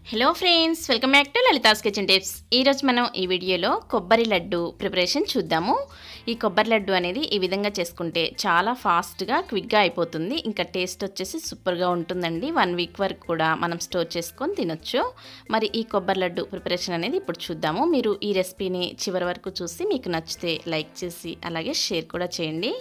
hello friends welcome back to Lalitha's kitchen tips ఈరోజు మనం ఈ వీడియోలో కొబ్బరి లడ్డు ప్రిపరేషన్ చూద్దాము ఈ కొబ్బరి లడ్డు అనేది ఈ విధంగా చేసుకుంటే చాలా ఫాస్ట్గా క్విక్గా అయిపోతుంది ఇంకా టేస్ట్ వచ్చేసి సూపర్గా ఉంటుందండి వన్ వీక్ వరకు కూడా మనం స్టోర్ చేసుకొని తినొచ్చు మరి ఈ కొబ్బరి లడ్డు ప్రిపరేషన్ అనేది ఇప్పుడు చూద్దాము మీరు ఈ రెసిపీని చివరి వరకు చూసి మీకు నచ్చితే లైక్ చేసి అలాగే షేర్ కూడా చేయండి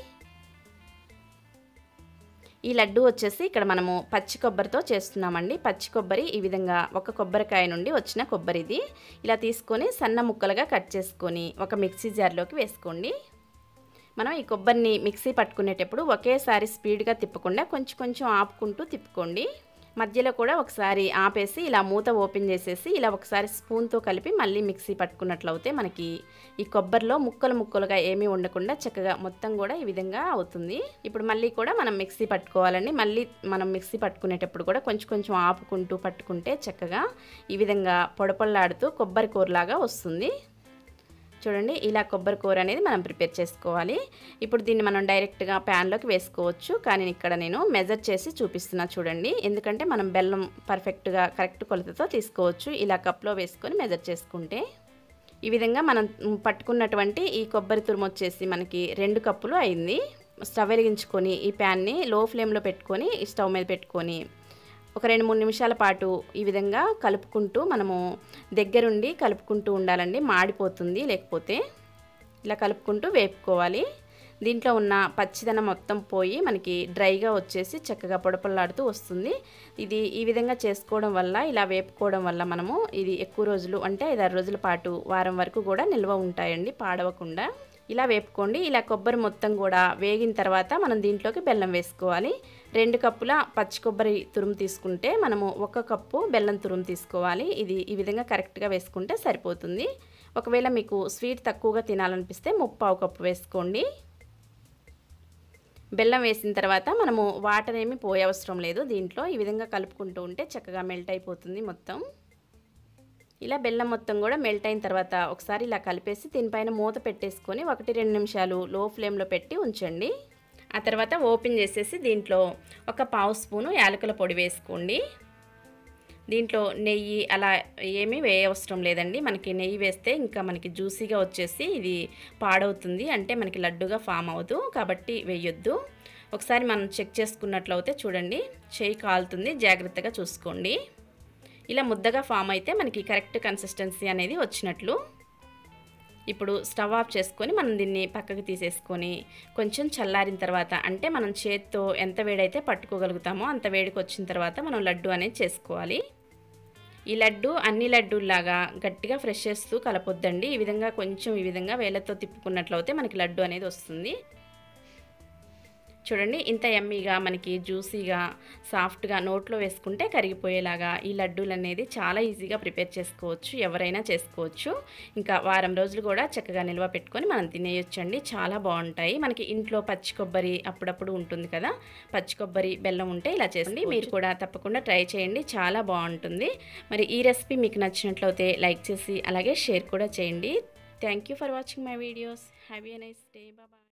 ఈ లడ్డు వచ్చేసి ఇక్కడ మనము పచ్చి కొబ్బరితో చేస్తున్నామండి పచ్చి కొబ్బరి ఈ విధంగా ఒక కొబ్బరికాయ నుండి వచ్చిన కొబ్బరి ఇది ఇలా తీసుకొని సన్న ముక్కలుగా కట్ చేసుకొని ఒక మిక్సీ జార్లోకి వేసుకోండి మనం ఈ కొబ్బరిని మిక్సీ పట్టుకునేటప్పుడు ఒకేసారి స్పీడ్గా తిప్పకుండా కొంచెం కొంచెం ఆపుకుంటూ తిప్పుకోండి మధ్యలో కూడా ఒకసారి ఆపేసి ఇలా మూత ఓపెన్ చేసేసి ఇలా ఒకసారి స్పూన్తో కలిపి మళ్ళీ మిక్సీ పట్టుకున్నట్లయితే మనకి ఈ కొబ్బరిలో ముక్కలు ముక్కలుగా ఏమీ ఉండకుండా చక్కగా మొత్తం కూడా ఈ విధంగా అవుతుంది ఇప్పుడు మళ్ళీ కూడా మనం మిక్సీ పట్టుకోవాలండి మళ్ళీ మనం మిక్సీ పట్టుకునేటప్పుడు కూడా కొంచెం కొంచెం ఆపుకుంటూ పట్టుకుంటే చక్కగా ఈ విధంగా పొడపొల్లాడుతూ కొబ్బరి కూరలాగా వస్తుంది చూడండి ఇలా కొబ్బరి కూర అనేది మనం ప్రిపేర్ చేసుకోవాలి ఇప్పుడు దీన్ని మనం డైరెక్ట్గా ప్యాన్లోకి వేసుకోవచ్చు కానీ ఇక్కడ నేను మెజర్ చేసి చూపిస్తున్నా చూడండి ఎందుకంటే మనం బెల్లం పర్ఫెక్ట్గా కరెక్ట్ కొలతతో తీసుకోవచ్చు ఇలా కప్లో వేసుకొని మెజర్ చేసుకుంటే ఈ విధంగా మనం పట్టుకున్నటువంటి ఈ కొబ్బరి తురుము వచ్చేసి మనకి రెండు కప్పులు అయింది స్టవ్ వెలిగించుకొని ఈ ప్యాన్ని లో ఫ్లేమ్లో పెట్టుకొని ఈ స్టవ్ మీద పెట్టుకొని ఒక రెండు మూడు నిమిషాల పాటు ఈ విధంగా కలుపుకుంటూ మనము దగ్గరుండి కలుపుకుంటూ ఉండాలండి మాడిపోతుంది లేకపోతే ఇలా కలుపుకుంటూ వేపుకోవాలి దీంట్లో ఉన్న పచ్చిదనం మొత్తం పోయి మనకి డ్రైగా వచ్చేసి చక్కగా పొడపొల్లాడుతూ వస్తుంది ఇది ఈ విధంగా చేసుకోవడం వల్ల ఇలా వేపుకోవడం వల్ల మనము ఇది ఎక్కువ రోజులు అంటే ఐదారు రోజుల పాటు వారం వరకు కూడా నిల్వ ఉంటాయండి పాడవకుండా ఇలా వేపుకోండి ఇలా కొబ్బరి మొత్తం కూడా వేగిన తర్వాత మనం దీంట్లోకి బెల్లం వేసుకోవాలి రెండు కప్పుల పచ్చి కొబ్బరి తురుము తీసుకుంటే మనము ఒక కప్పు బెల్లం తురుము తీసుకోవాలి ఇది ఈ విధంగా కరెక్ట్గా వేసుకుంటే సరిపోతుంది ఒకవేళ మీకు స్వీట్ తక్కువగా తినాలనిపిస్తే ముప్పావు కప్పు వేసుకోండి బెల్లం వేసిన తర్వాత మనము వాటర్ ఏమి పోయే అవసరం లేదు దీంట్లో ఈ విధంగా కలుపుకుంటూ ఉంటే చక్కగా మెల్ట్ అయిపోతుంది మొత్తం ఇలా బెల్లం మొత్తం కూడా మెల్ట్ అయిన తర్వాత ఒకసారి ఇలా కలిపేసి దీనిపైన మూత పెట్టేసుకొని ఒకటి రెండు నిమిషాలు లో ఫ్లేమ్లో పెట్టి ఉంచండి ఆ తర్వాత ఓపెన్ చేసేసి దీంట్లో ఒక పావు స్పూను యాలకుల పొడి వేసుకోండి దీంట్లో నెయ్యి అలా ఏమీ వేయవసరం లేదండి మనకి నెయ్యి వేస్తే ఇంకా మనకి జ్యూసీగా వచ్చేసి ఇది పాడవుతుంది అంటే మనకి లడ్డుగా ఫామ్ అవ్వదు కాబట్టి వేయొద్దు ఒకసారి మనం చెక్ చేసుకున్నట్లయితే చూడండి చేయి కాలుతుంది జాగ్రత్తగా చూసుకోండి ఇలా ముద్దగా ఫామ్ అయితే మనకి కరెక్ట్ కన్సిస్టెన్సీ అనేది వచ్చినట్లు ఇప్పుడు స్టవ్ ఆఫ్ చేసుకొని మనం దీన్ని పక్కకు తీసేసుకొని కొంచెం చల్లారిన తర్వాత అంటే మనం చేత్తో ఎంత వేడైతే పట్టుకోగలుగుతామో అంత వేడికి వచ్చిన తర్వాత మనం లడ్డు అనేది చేసుకోవాలి ఈ లడ్డు అన్ని లడ్డూల్లాగా గట్టిగా ఫ్రెష్ చేస్తూ కలపొద్దండి ఈ విధంగా కొంచెం ఈ విధంగా వేళ్ళతో తిప్పుకున్నట్లయితే మనకి లడ్డు అనేది వస్తుంది చూడండి ఇంత ఎమ్మీగా మనకి జ్యూసీగా సాఫ్ట్గా నోట్లో వేసుకుంటే కరిగిపోయేలాగా ఈ లడ్డూలు అనేది చాలా ఈజీగా ప్రిపేర్ చేసుకోవచ్చు ఎవరైనా చేసుకోవచ్చు ఇంకా వారం రోజులు కూడా చక్కగా నిల్వ పెట్టుకొని మనం తినేయొచ్చండి చాలా బాగుంటాయి మనకి ఇంట్లో పచ్చి కొబ్బరి అప్పుడప్పుడు ఉంటుంది కదా పచ్చి కొబ్బరి బెల్లం ఉంటే ఇలా చేయండి మీరు కూడా తప్పకుండా ట్రై చేయండి చాలా బాగుంటుంది మరి ఈ రెసిపీ మీకు నచ్చినట్లయితే లైక్ చేసి అలాగే షేర్ కూడా చేయండి thank you for watching my videos have a nice day bye